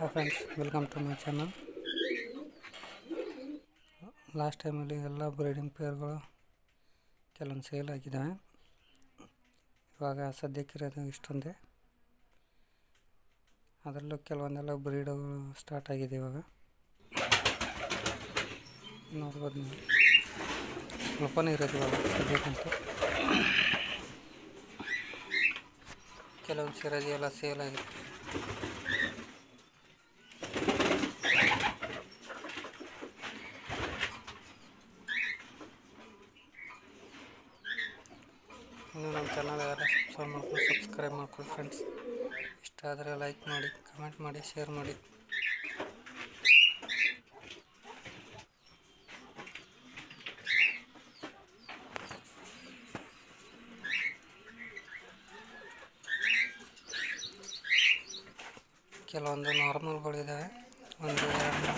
hi friends welcome to my channel last ಟೈಮಲ್ಲಿ ಎಲ್ಲ breeding ಪೇರ್ಗಳು ಕೆಲವೊಂದು ಸೇಲ್ ಆಗಿದ್ದಾವೆ ಇವಾಗ ಸದ್ಯಕ್ಕಿರೋದು ಇಷ್ಟೊಂದೇ ಅದರಲ್ಲೂ ಕೆಲವೊಂದೆಲ್ಲ ಬ್ರೀಡುಗಳು ಸ್ಟಾರ್ಟ್ ಆಗಿದೆ ಇವಾಗ ನೋಡ್ಬೋದು ನೀವು ಸ್ವಲ್ಪನೇ ಇರೋದು ಇವಾಗ ಸದ್ಯಕ್ಕಂತೂ ಕೆಲವೊಂದು ಸಿರಾಜಿ ಎಲ್ಲ ಸೇಲ್ ಆಗಿದೆ ಇನ್ನು ನಮ್ಮ ಚಾನಲ್ ಯಾರು ಸಬ್ಸ್ಕ್ರೈಬ್ ಮಾಡ್ಕೊಂಡು ಸಬ್ಸ್ಕ್ರೈಬ್ ಮಾಡ್ಕೊಳ್ಳಿ ಫ್ರೆಂಡ್ಸ್ ಇಷ್ಟ ಆದರೆ ಲೈಕ್ ಮಾಡಿ ಕಮೆಂಟ್ ಮಾಡಿ ಶೇರ್ ಮಾಡಿ ಕೆಲವೊಂದು ನಾರ್ಮಲ್ಗಳಿದ್ದಾವೆ ಒಂದು ಎರಡು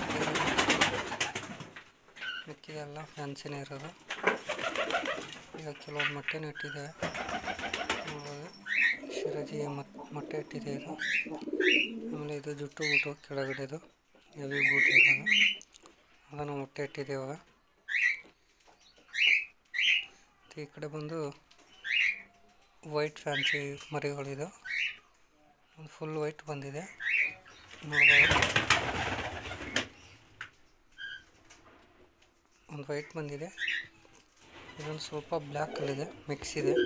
ಮಿಕ್ಕಿದೆಲ್ಲ ಫ್ಯಾನ್ಸಿನೇ ಇರೋದು ಈಗ ಕೆಲವೊಂದು ಮೊಟ್ಟೆನೂ ಇಟ್ಟಿದೆ ನೋಡ್ಬೋದು ಶಿರಜಿ ಮತ್ ಮೊಟ್ಟೆ ಇಟ್ಟಿದೆ ಇದು ಆಮೇಲೆ ಇದು ಜುಟ್ಟು ಬೂಟು ಕೆಳಗಡೆದು ಹೆವಿ ಬೂಟ್ ಇರೋದು ಅದನ್ನು ಮೊಟ್ಟೆ ಇಟ್ಟಿದೆ ಇವಾಗ ಮತ್ತು ಈ ಕಡೆ ಬಂದು ವೈಟ್ ಫ್ಯಾನ್ಸಿ ಮರಿಗಳಿದು ಒಂದು ಫುಲ್ ವೈಟ್ ಬಂದಿದೆ ನೋಡ್ಬೋದು ಒಂದು ವೈಟ್ ಬಂದಿದೆ ಇದೊಂದು ಸ್ವಲ್ಪ ಬ್ಲ್ಯಾಕಲ್ಲಿದೆ ಮಿಕ್ಸ್ ಇದೆ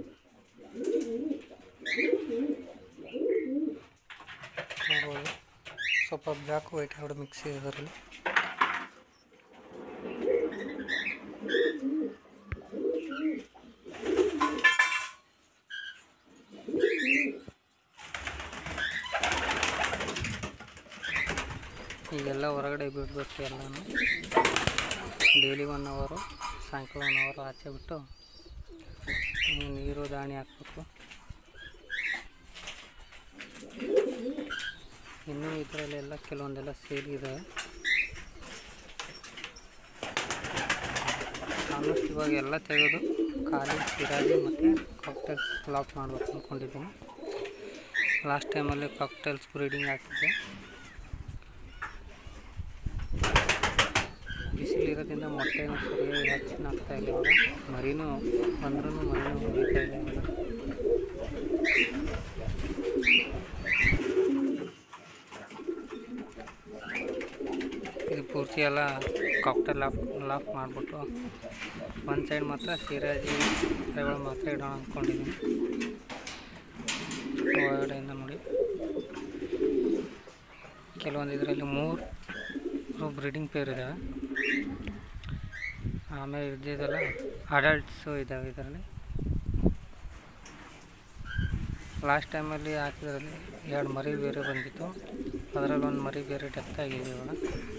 ನೋಡ್ಬೋದು ಸ್ವಲ್ಪ ಬ್ಲ್ಯಾಕ್ ವೈಟ್ ಎರಡು ಮಿಕ್ಸ್ ಇದೆ ಅದರಲ್ಲಿ ಈಗೆಲ್ಲ ಹೊರಗಡೆ ಬಿಡಬೇಕು ಎಲ್ಲನೂ ಡೈಲಿ ಒನ್ ಅವರು ಸಾಯಂಕಾಲ ಒನ್ ಅವರು ಆಚೆ ಬಿಟ್ಟು ಇನ್ನು ನೀರು ದಾಣಿ ಹಾಕ್ಬೇಕು ಇನ್ನೂ ಇದರಲ್ಲೆಲ್ಲ ಕೆಲವೊಂದೆಲ್ಲ ಸೇರಿದ್ದಾವೆ ಆಲ್ಮೋಸ್ಟ್ ಇವಾಗ ಎಲ್ಲ ತೆಗೆದು ಖಾಲಿ ಸಿರಾಜಿ ಮತ್ತು ಕಾಕ್ಟೇಲ್ಸ್ ಲಾಕ್ ಮಾಡ್ಬೇಕು ಅಂದ್ಕೊಂಡಿದ್ದೀನಿ ಲಾಸ್ಟ್ ಟೈಮಲ್ಲಿ ಕಾಕ್ಟೇಲ್ಸ್ ಬ್ರೀಡಿಂಗ್ ಹಾಕಿದ್ದೆ ಬಿಸಿಲು ಇರೋದ್ರಿಂದ ಮೊಟ್ಟೆನೂ ಸರಿಯಾಗಿ ಹಚ್ಚಿನ ಆಗ್ತಾ ಇಲ್ಲ ಇವಾಗ ಮರಿನೂ ಬಂದ್ರೂ ಮರಿನೂ ಹೊಡಿತಾ ಇಲ್ಲ ಇವಾಗ ಇದು ಪೂರ್ತಿ ಎಲ್ಲ ಕಾಕ್ಟೇಲ್ ಲಾಫ್ ಲಾಫ್ ಮಾಡಿಬಿಟ್ಟು ಒಂದು ಸೈಡ್ ಮಾತ್ರ ಸಿರಾಜಿ ಎರೆಗಳು ಮಾತ್ರ ಇಡೋಣ ಅಂದ್ಕೊಂಡಿದ್ದೀನಿ ಒಳಗಡೆಯಿಂದ ನೋಡಿ ಕೆಲವೊಂದು ಇದರಲ್ಲಿ ಮೂರು ಬ್ರೀಡಿಂಗ್ ಪೇರ್ ಇದ್ದಾವೆ ಆಮೇಲೆ ಇದ್ದಿದ್ದೆಲ್ಲ ಅಡಲ್ಟ್ಸು ಇದ್ದಾವೆ ಇದರಲ್ಲಿ ಲಾಸ್ಟ್ ಟೈಮಲ್ಲಿ ಹಾಕಿದ್ರಲ್ಲಿ ಎರಡು ಮರಿ ಬೇರೆ ಬಂದಿತ್ತು ಅದರಲ್ಲಿ ಒಂದು ಮರಿ ಬೇರೆ ಡೆತ್ ಆಗಿದೆ ಇವಾಗ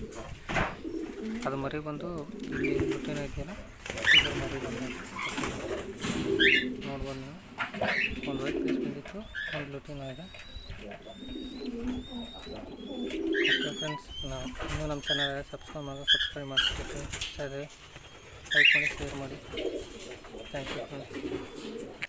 ಅದು ಮರಿ ಬಂದು ಇಲ್ಲಿ ಲುಟಿನ ಇದೆಯಲ್ಲ ಇದ್ರ ಮರಿ ಬಂದ ನೋಡ್ಬೋದು ನೀವು ಒಂದು ವೈಟ್ ಪೀಸ್ ಬಂದಿತ್ತು ಒಂದು ಲುಟಿನ ಇದೆ ಓಕೆ ಫ್ರೆಂಡ್ಸ್ ನಾವು ಇನ್ನೂ ನಮ್ಮ ಚಾನಲ್ ಸಬ್ಸ್ಕ್ರೈಬ್ ಮಾಡಿ ಸಬ್ಸ್ಕ್ರೈಬ್ ಮಾಡಿಸ್ಬೇಕು ಇಷ್ಟ ಇದೆ ಲೈಕ್ ಮಾಡಿ ಶೇರ್ ಮಾಡಿ ಥ್ಯಾಂಕ್ ಯು ಫ್ರೆಂಡ್ಸ್